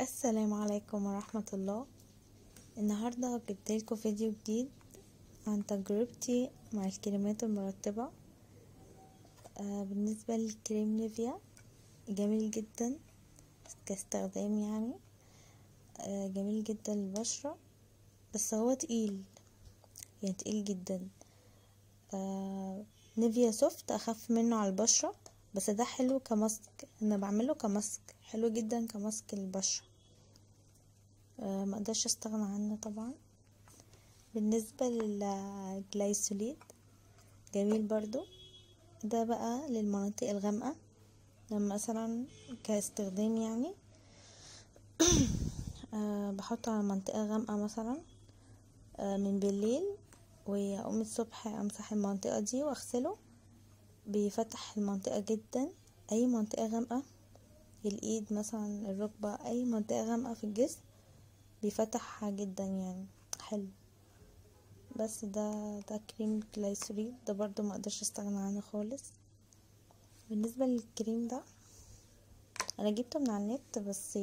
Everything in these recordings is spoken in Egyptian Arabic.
السلام عليكم ورحمة الله النهاردة جبتلكوا فيديو جديد عن تجربتي مع الكريمات المرطبة آه بالنسبة للكريم نيفيا جميل جدا كاستخدام يعني آه جميل جدا للبشرة بس هو تقيل يعني تقيل جدا آه نيفيا سوفت اخف منه على البشرة بس ده حلو كماسك انا بعمله كماسك حلو جدا كماسك للبشرة أه ما اقدرش استغنى عنه طبعا بالنسبة للجلايسوليد جميل برضو ده بقى للمناطق الغامقة لما مثلا كاستخدام يعني أه بحطه على منطقة غامقة مثلا أه من بالليل واقوم الصبح امسح المنطقة دي واغسله بيفتح المنطقة جدا اي منطقة غامقة الايد مثلا الركبة اي منطقة غامقة في الجسم بيفتحها جدا يعني حلو بس ده ده كريم جلايسوليد ده برضو ما اقدرش استغنى عنه خالص بالنسبة للكريم ده انا جبته من على النت بس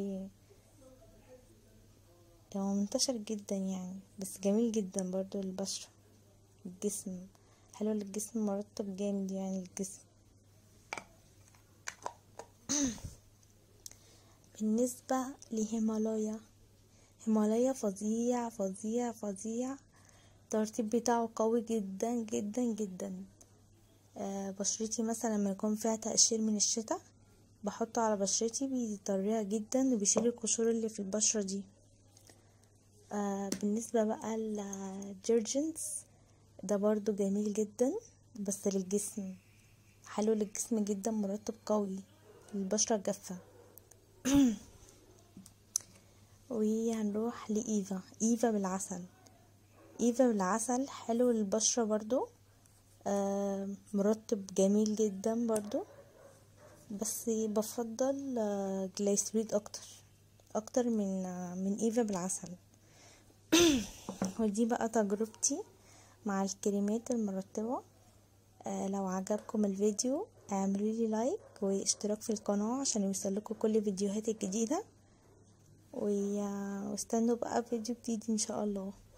هو منتشر جدا يعني بس جميل جدا برضو للبشرة الجسم حلو للجسم مرطب جامد يعني للجسم بالنسبة لهيمالايا هيمالايا فظيع فظيع فظيع الترطيب بتاعه قوي جدا جدا جدا آه بشرتي مثلا لما يكون فيها تقشير من الشتاء بحطه على بشرتي بيطريها جدا وبيشيل القشور اللي في البشرة دي آه بالنسبة بقى للجيرجنز ده برضو جميل جدا بس للجسم حلو للجسم جدا مرطب قوي للبشرة الجافة وهنروح لإيفا إيفا بالعسل إيفا بالعسل حلو للبشرة برضو آه مرطب جميل جدا برضو بس بفضل آه جلايسريد أكتر أكتر من آه من إيفا بالعسل ودي بقى تجربتي مع الكريمات المرطبة آه لو عجبكم الفيديو اعملوا لي لايك واشتراك في القناة عشان يوصلكوا كل فيديوهات الجديدة واستنوا بقى فيديو جديد ان شاء الله